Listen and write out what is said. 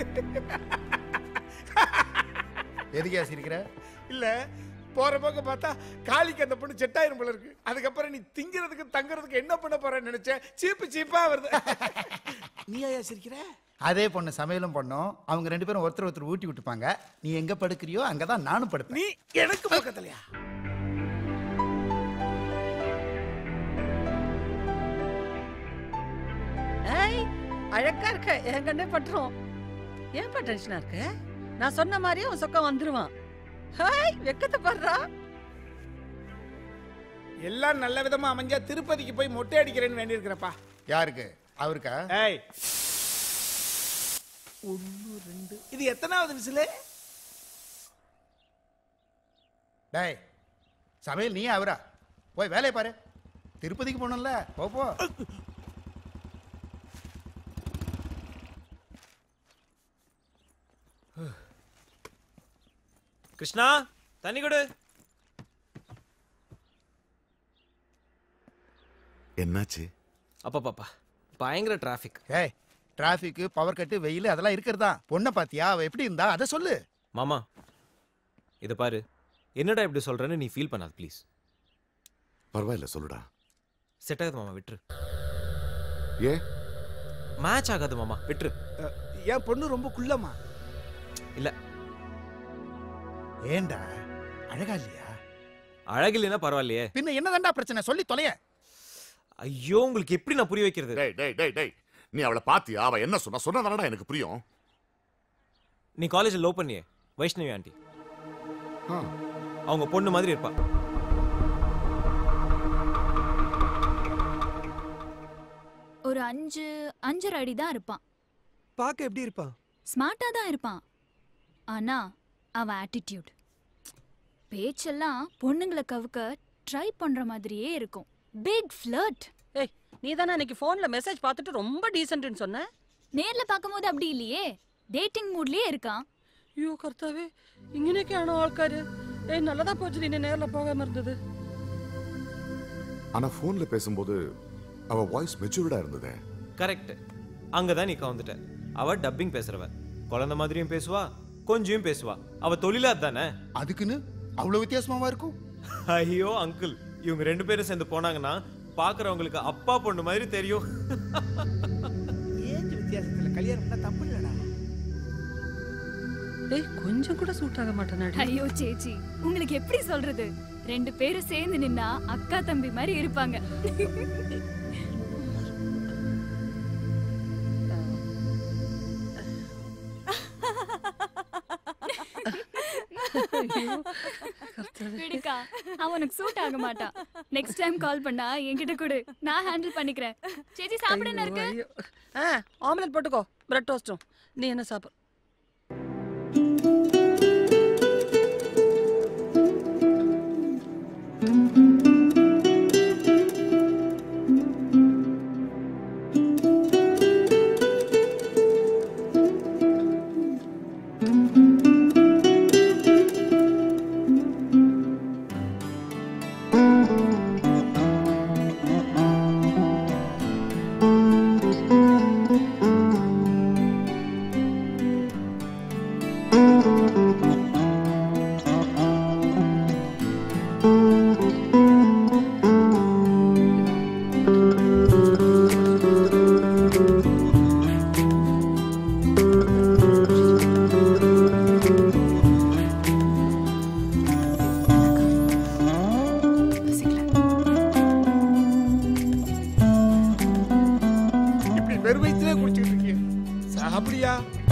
எதுக்கே சிரிக்கிற இல்ல போற பக்கம் பார்த்தா காளிக்கு அந்த பொண்ணு செட்டாயிரும் போல இருக்கு அதுக்கப்புறம் நீ திங்கிறதுக்கு தங்குறதுக்கு என்ன பண்ண போறேன்னு நினைச்சேன் சீப்பு சீப்பா வருது நீ ஐயா சிரிக்கிற அதே பொண்ணு சமையலும் பண்ணோம் அவங்க ரெண்டு பேரும் ஒருத்தர் ஒருத்தர் ஊட்டி விட்டுப்பாங்க நீ எங்க படுக்கிறியோ அங்கதான் நானும் படுப்பேன் நீ எனக்கு பக்கத்துலயா ஏய் அழகா இருக்க என் கண்ணே பட்டுரும் ஏன்பா டென்ஷனா இருக்க நான் சொன்ன மாதிரியே உன் சொக்கம் வந்துருவான் ஹாய் வெக்கத்தை பாடுறா எல்லாம் நல்ல விதமா அமைஞ்சா திருப்பதிக்கு போய் மொட்டை அடிக்கிறேன்னு வேண்டியிருக்கிறப்பா யாருக்கு அவருக்கா ஏய் ஒன்னு ரெண்டு இது எத்தனாவது விசிலு டேய் சமையல் நீ அவரா போய் வேலையை பாரு திருப்பதிக்கு போகணும்ல போ போ கிருஷ்ணா தண்ணி கொடு என்னாச்சு அப்பா பயங்கர டிராஃபிக் ஏய் டிராஃபிக் பவர் கட்டு வெயில் அதெல்லாம் இருக்கிறதா பொண்ணை பாத்தியா அவ எப்படி இருந்தா அதை சொல்லு மாமா இதை பாரு என்னடா இப்படி சொல்றேன்னு நீ ஃபீல் பண்ணாத ப்ளீஸ் பரவாயில்ல சொல்லுடா செட் ஆகுது மாமா விட்டுரு ஏ மேட்ச் ஆகாது மாமா விட்டுரு என் பொண்ணு ரொம்ப குள்ளமா இல்ல ஏண்டா அழகா இல்லையா அழகில்லைன்னா பரவாயில்லையே பின்ன என்னதான்டா பிரச்சனை சொல்லி தொலைய ஐயோ உங்களுக்கு எப்படி நான் புரிய வைக்கிறது டேய் டேய் டேய் டேய் நீ அவளை பாத்தியா அவ என்ன சொன்னா சொன்னதானடா எனக்கு புரியும் நீ காலேஜில் லவ் பண்ணியே வைஷ்ணவி ஆண்டி ஆ, அவங்க பொண்ணு மாதிரி இருப்பா ஒரு அஞ்சு அஞ்சரை அடி தான் இருப்பான் பார்க்க எப்படி இருப்பான் ஸ்மார்ட்டா தான் இருப்பான் ஆனா அவன் ஆட்டிடியூட் பேச்செல்லாம் பொண்ணுங்களை கவுக்க ட்ரை பண்ற மாதிரியே இருக்கும் பிக் ஃப்ளர்ட் ஏய் நீ தானே அன்னைக்கு ஃபோன்ல மெசேஜ் பார்த்துட்டு ரொம்ப டீசென்ட்னு சொன்ன நேர்ல பார்க்கும்போது அப்படி இல்லையே டேட்டிங் மூட்லயே இருக்கான் ஐயோ கர்த்தாவே ഇങ്ങനെയൊക്കെയാണോ ആൾക്കാര് ഏയ് നല്ലതാ പോച്ചു നിന്നെ നേരിൽ പോകാൻ ഇരുന്നത് ஆனா போன்ல பேசும்போது அவ வாய்ஸ் மெச்சூர்டா இருந்ததே கரெக்ட் அங்கே தான் நீ கவுந்துட்ட அவ டப்பிங் பேசுறவ குழந்தை மாதிரியும் பேசுவா கொஞ்சம் பேசுவா அவ தொழிலா தானே அதுக்குன்னு அவ்வளவு வித்தியாசமாவா இருக்கும் ஐயோ அங்கிள் இவங்க ரெண்டு பேரும் சேர்ந்து போனாங்கன்னா பாக்குறவங்களுக்கு அப்பா பொண்ணு மாதிரி தெரியும் ஏஜ் வித்தியாசத்துல கல்யாணம் பண்ணா தப்பு இல்லடா ஏய் கொஞ்சம் கூட சூட் ஆக மாட்டேனாடி ஐயோ சேச்சி உங்களுக்கு எப்படி சொல்றது ரெண்டு பேரும் சேர்ந்து நின்னா அக்கா தம்பி மாதிரி இருப்பாங்க ஐயோ, கர்த்தாவே. விடுக்கா அவனுக்கு சூட் ஆக மாட்டான் நெக்ஸ்ட் டைம் கால் பண்ணா என்கிட்ட கொடு நான் ஹேண்டில் பண்ணிக்கிறேன் சேச்சி சாப்பிட என்ன இருக்கு ஐயோ. ஆ ஆம்லெட் போட்டுக்கோ பிரெட் டோஸ்டும் நீ என்ன சாப்பிடு இப்படி வெறும் வயிற்றுல குடிச்சிட்டு இருக்கீங்க சாப்பிடியா